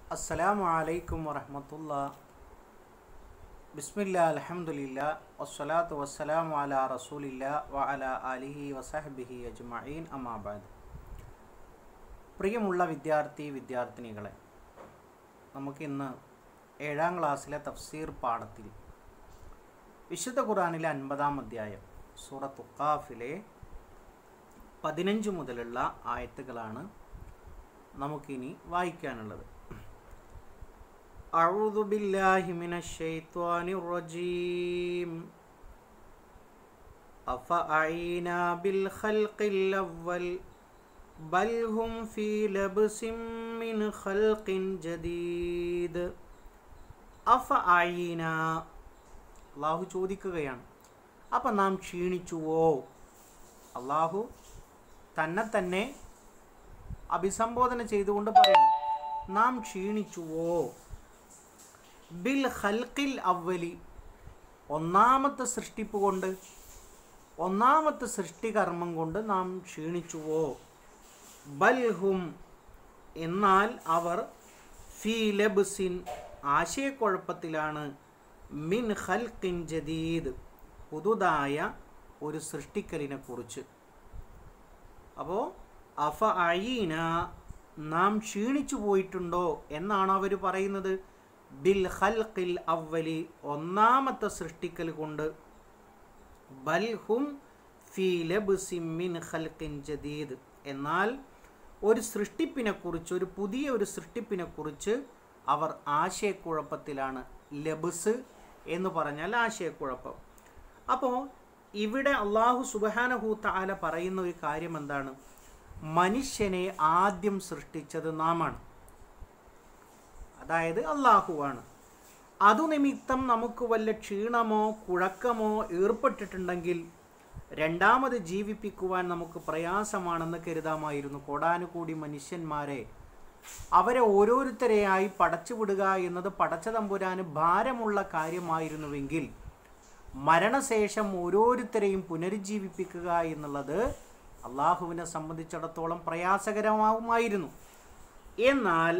അസ്സലാമു അലൈക്കും വറഹമത്തുള്ള ബിസ്മില്ല അൽഹംദുലില്ല വസ്സലാത്തു വസ്സലാമു അലാ റസൂലില്ല വ അല അലിഹി വസഹബിഹി അജ്മഈൻ അമാബാദ് പ്രിയമുള്ള വിദ്യാർത്ഥി വിദ്യാർത്ഥിനികളെ നമുക്കിന്ന് ഏഴാം ക്ലാസ്സിലെ തഫ്സീർ പാഠത്തിൽ വിശുദ്ധ ഖുറാനിലെ അൻപതാം അധ്യായം സൂറത്ത് ഉഖാഫിലെ പതിനഞ്ച് മുതലുള്ള ആയത്തുകളാണ് നമുക്കിനി വായിക്കാനുള്ളത് أعوذ بالله من الشيطان الرجيم أفأعينا بالخلق الأول بل هم في لبس من خلق جديد അഫഅീന അള്ളാഹു ചോദിക്കുകയാണ് അപ്പം നാം ക്ഷീണിച്ചുവോ അള്ളാഹു തന്നെ തന്നെ അഭിസംബോധന ചെയ്തുകൊണ്ട് പറയുന്നു നാം ക്ഷീണിച്ചുവോ ബിൽ ഹൽക്കിൽ അവലി ഒന്നാമത്തെ സൃഷ്ടിപ്പ് കൊണ്ട് ഒന്നാമത്തെ സൃഷ്ടികർമ്മം കൊണ്ട് നാം ക്ഷീണിച്ചുവോ ബൽഹും എന്നാൽ അവർ ഫി ലബ്സിൻ ആശയക്കുഴപ്പത്തിലാണ് മിൻ ഹൽക്കിൻ ജദീദ് പുതുതായ ഒരു സൃഷ്ടിക്കലിനെ കുറിച്ച് അപ്പോൾ അഫ അയീന നാം ക്ഷീണിച്ചു പോയിട്ടുണ്ടോ എന്നാണ് അവർ പറയുന്നത് ബിൽ ഹൽക്കിൽ അവലി ഒന്നാമത്തെ സൃഷ്ടിക്കൽ കൊണ്ട് ബൽഹും ഫി ലബ്സിൻ മിൻ ഖൽഖിൻ ജദീദ് എന്നാൽ ഒരു സൃഷ്ടിപ്പിനെ കുറിച്ച് ഒരു പുതിയ ഒരു സൃഷ്ടിപ്പിനെ കുറിച്ച് അവർ ആശയക്കുഴപ്പത്തിലാണ് ലബ്സ് എന്ന് പറഞ്ഞാൽ ആശയക്കുഴപ്പം അപ്പോൾ ഇവിടെ അള്ളാഹു സുബഹാനഹു താല പറയുന്ന ഒരു കാര്യം എന്താണ് മനുഷ്യനെ ആദ്യം സൃഷ്ടിച്ചത് നാമാണ് അതായത് അള്ളാഹുവാണ് അതു നിമിത്തം നമുക്ക് വല്ല ക്ഷീണമോ കുഴക്കമോ ഏർപ്പെട്ടിട്ടുണ്ടെങ്കിൽ രണ്ടാമത് ജീവിപ്പിക്കുവാൻ നമുക്ക് പ്രയാസമാണെന്ന് കരുതാമായിരുന്നു കോടാനുകൂടി മനുഷ്യന്മാരെ അവരെ ഓരോരുത്തരെയായി പടച്ചുവിടുക എന്നത് പടച്ച തമ്പുരാന് ഭാരമുള്ള കാര്യമായിരുന്നുവെങ്കിൽ മരണശേഷം ഓരോരുത്തരെയും പുനരുജ്ജീവിപ്പിക്കുക എന്നുള്ളത് അള്ളാഹുവിനെ സംബന്ധിച്ചിടത്തോളം പ്രയാസകരമാവുമായിരുന്നു എന്നാൽ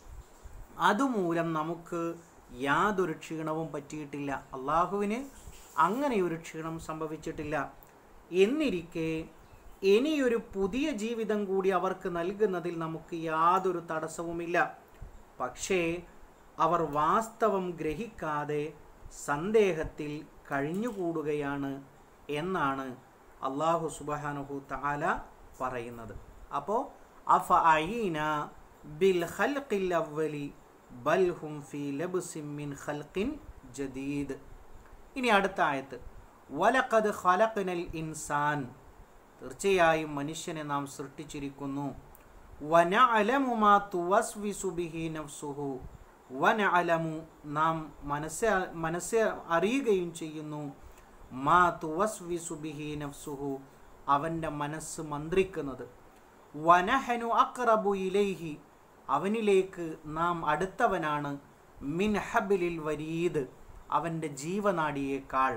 അതുമൂലം നമുക്ക് യാതൊരു ക്ഷീണവും പറ്റിയിട്ടില്ല അള്ളാഹുവിന് അങ്ങനെ ഒരു ക്ഷീണം സംഭവിച്ചിട്ടില്ല എന്നിരിക്കെ ഇനിയൊരു പുതിയ ജീവിതം കൂടി അവർക്ക് നൽകുന്നതിൽ നമുക്ക് യാതൊരു തടസ്സവുമില്ല പക്ഷേ അവർ വാസ്തവം ഗ്രഹിക്കാതെ സന്ദേഹത്തിൽ കഴിഞ്ഞുകൂടുകയാണ് എന്നാണ് അള്ളാഹു സുബാനുഹു താല പറയുന്നത് അപ്പോൾ അഫ അയീന ബിൽ ഖൽഖിൽ അവലി ബൽ ഹും ഫി ലബ്സിൻ മിൻ ഖൽഖിൻ ജദീദ് ഇനി അടുത്ത ആയത്ത് വലഖദ് ഖലഖ്നൽ ഇൻസാൻ തീർച്ചയായും മനുഷ്യനെ നാം സൃഷ്ടിച്ചിരിക്കുന്നു വനഅലമു മാ തുവസ്വിസു ബിഹി നഫ്സുഹു വനഅലമു നാം മനസ്സ് മനസ്സ് അറിയുകയും ചെയ്യുന്നു മാ തുവസ്വിസു ബിഹി നഫ്സുഹു അവൻ്റെ മനസ്സ് മന്ത്രിക്കുന്നത് വനഹനു അക്റബു ഇലൈഹി അവനിലേക്ക് നാം അടുത്തവനാണ് മിൻ ഹബിലിൽ വരീദ് അവൻ്റെ ജീവനാടിയേക്കാൾ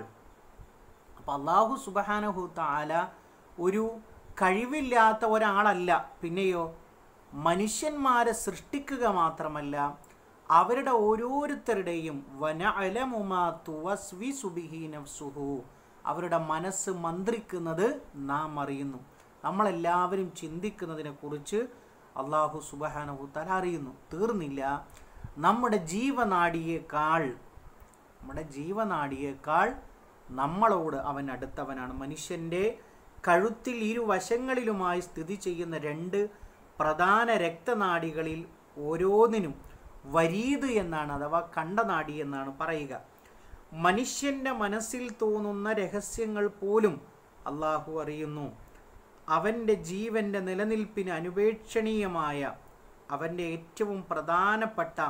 അപ്പം അള്ളാഹു സുബഹാനഹു താല ഒരു കഴിവില്ലാത്ത ഒരാളല്ല പിന്നെയോ മനുഷ്യന്മാരെ സൃഷ്ടിക്കുക മാത്രമല്ല അവരുടെ ഓരോരുത്തരുടെയും വന അലമുമാ തുവസ്വി സുബിഹി നഫ്സുഹു അവരുടെ മനസ്സ് മന്ത്രിക്കുന്നത് നാം അറിയുന്നു നമ്മളെല്ലാവരും ചിന്തിക്കുന്നതിനെ കുറിച്ച് അള്ളാഹു സുബഹാനഹു തല അറിയുന്നു തീർന്നില്ല നമ്മുടെ ജീവനാടിയേക്കാൾ നമ്മുടെ ജീവനാടിയേക്കാൾ നമ്മളോട് അവൻ അടുത്തവനാണ് മനുഷ്യൻ്റെ കഴുത്തിൽ ഇരുവശങ്ങളിലുമായി സ്ഥിതി ചെയ്യുന്ന രണ്ട് പ്രധാന രക്തനാടികളിൽ ഓരോന്നിനും വരീത് എന്നാണ് അഥവാ കണ്ടനാടി എന്നാണ് പറയുക മനുഷ്യൻ്റെ മനസ്സിൽ തോന്നുന്ന രഹസ്യങ്ങൾ പോലും അള്ളാഹു അറിയുന്നു അവൻ്റെ ജീവൻ്റെ നിലനിൽപ്പിന് അനുപേക്ഷണീയമായ അവൻ്റെ ഏറ്റവും പ്രധാനപ്പെട്ട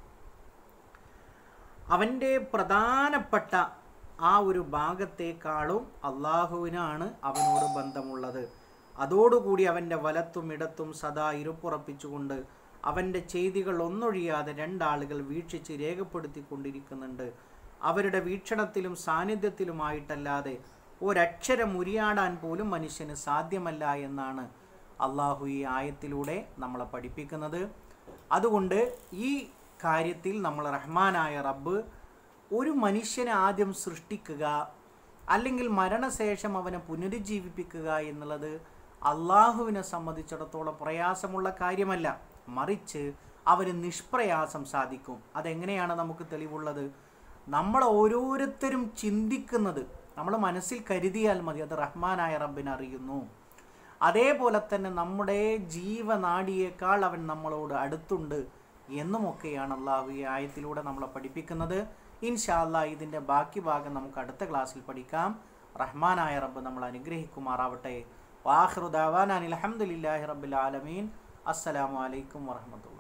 അവൻ്റെ പ്രധാനപ്പെട്ട ആ ഒരു ഭാഗത്തേക്കാളും അള്ളാഹുവിനാണ് അവനോട് ബന്ധമുള്ളത് അതോടുകൂടി അവൻ്റെ വലത്തും ഇടത്തും സദാ ഇരുപ്പുറപ്പിച്ചുകൊണ്ട് അവൻ്റെ ചെയ്തികൾ ഒന്നൊഴിയാതെ രണ്ടാളുകൾ വീക്ഷിച്ച് രേഖപ്പെടുത്തിക്കൊണ്ടിരിക്കുന്നുണ്ട് അവരുടെ വീക്ഷണത്തിലും സാന്നിധ്യത്തിലുമായിട്ടല്ലാതെ ഒരക്ഷരം ഉരിയാടാൻ പോലും മനുഷ്യന് സാധ്യമല്ല എന്നാണ് അള്ളാഹു ഈ ആയത്തിലൂടെ നമ്മളെ പഠിപ്പിക്കുന്നത് അതുകൊണ്ട് ഈ കാര്യത്തിൽ നമ്മൾ റഹ്മാനായ റബ്ബ് ഒരു മനുഷ്യനെ ആദ്യം സൃഷ്ടിക്കുക അല്ലെങ്കിൽ മരണശേഷം അവനെ പുനരുജ്ജീവിപ്പിക്കുക എന്നുള്ളത് അള്ളാഹുവിനെ സംബന്ധിച്ചിടത്തോളം പ്രയാസമുള്ള കാര്യമല്ല മറിച്ച് അവന് നിഷ്പ്രയാസം സാധിക്കും അതെങ്ങനെയാണ് നമുക്ക് തെളിവുള്ളത് നമ്മൾ ഓരോരുത്തരും ചിന്തിക്കുന്നത് നമ്മൾ മനസ്സിൽ കരുതിയാൽ മതി അത് റഹ്മാനായ റബ്ബിനെ അറിയുന്നു അതേപോലെ തന്നെ നമ്മുടെ ജീവനാഡിയേക്കാൾ അവൻ നമ്മളോട് അടുത്തുണ്ട് എന്നുമൊക്കെയാണ് അള്ളാഹു ഈ ആയത്തിലൂടെ നമ്മളെ പഠിപ്പിക്കുന്നത് ഇൻഷാ അല്ലാ ഇതിൻ്റെ ബാക്കി ഭാഗം നമുക്ക് അടുത്ത ക്ലാസ്സിൽ പഠിക്കാം റഹ്മാനായ റബ്ബ് നമ്മൾ അനുഗ്രഹിക്കുമാറാവട്ടെ വാഹൃദാവാൻ അലഹമുല്ലാഹി റബ്ബിൽ ആലമീൻ അസ്സലാമു അലൈക്കും വറഹമത്തുള്ള